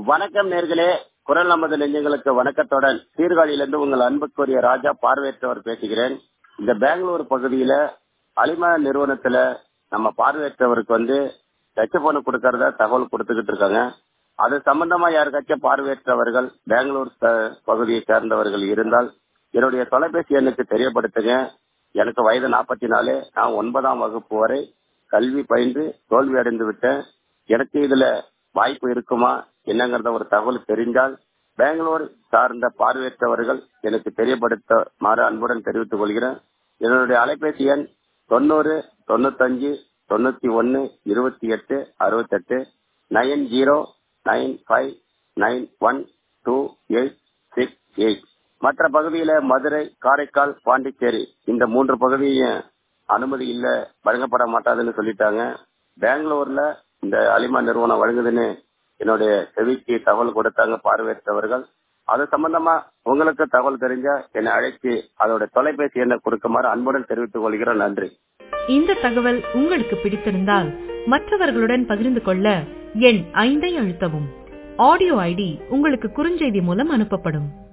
வணக்கம் நேர்களே குரல் நமது நெஞ்சங்களுக்கு வணக்கத்துடன் சீர்காழியிலிருந்து உங்கள் அன்புக்குரிய ராஜா பார்வையற்றவர் பேசுகிறேன் இந்த பெங்களூர் பகுதியில அலிமா நிறுவனத்துல நம்ம பார்வையற்றவருக்கு வந்து டச் போன் கொடுக்கறதா தகவல் கொடுத்துக்கிட்டு இருக்காங்க அது சம்பந்தமா யாருக்காச்சும் பார்வையற்றவர்கள் பெங்களூர் ச- பகுதியை சேர்ந்தவர்கள் இருந்தால் என்னுடைய தொலைபேசி எண்ணுக்கு தெரியப்படுத்துங்க எனக்கு வயது நாற்பத்தி நாலு நான் ஒன்பதாம் வகுப்பு வரை கல்வி பயின்று தோல்வி அடைந்து விட்டேன் எனக்கு இதுல வாய்ப்பு இருக்குமா என்னங்கறத ஒரு தகவல் தெரிந்தால் பெங்களூர் சார்ந்த பார்வையற்றவர்கள் எனக்கு தெரியப்படுத்துமாறு அன்புடன் தெரிவித்துக் கொள்கிறேன் என்னுடைய அலைபேசி எண் தொண்ணூறு தொண்ணூத்தஞ்சு தொண்ணூத்தி ஒன்னு இருபத்தி எட்டு அறுபத்தெட்டு nine zero nine five nine one two eight six eight மற்ற பகுதியில மதுரை காரைக்கால் பாண்டிச்சேரி இந்த மூன்று பகுதியும் அனுமதி இல்ல வழங்கப்பட மாட்டாதுன்னு சொல்லிட்டாங்க பெங்களூர்ல இந்த அலிமா நிறுவனம் வழங்குதுன்னு என்னுடைய செவிக்கு தகவல் கொடுத்தாங்க பார்வையற்றவர்கள் அது சம்பந்தமா உங்களுக்கு தகவல் தெரிஞ்சா என்னை அழைத்து அதோட தொலைபேசி எண்ணை கொடுக்குமாறு அன்புடன் தெரிவித்துக் கொள்கிறேன் நன்றி இந்த தகவல் உங்களுக்கு பிடித்திருந்தால் மற்றவர்களுடன் பகிர்ந்து கொள்ள எண் ஐந்தை அழுத்தவும் ஆடியோ ஐடி உங்களுக்கு குறுஞ்செய்தி மூலம் அனுப்பப்படும்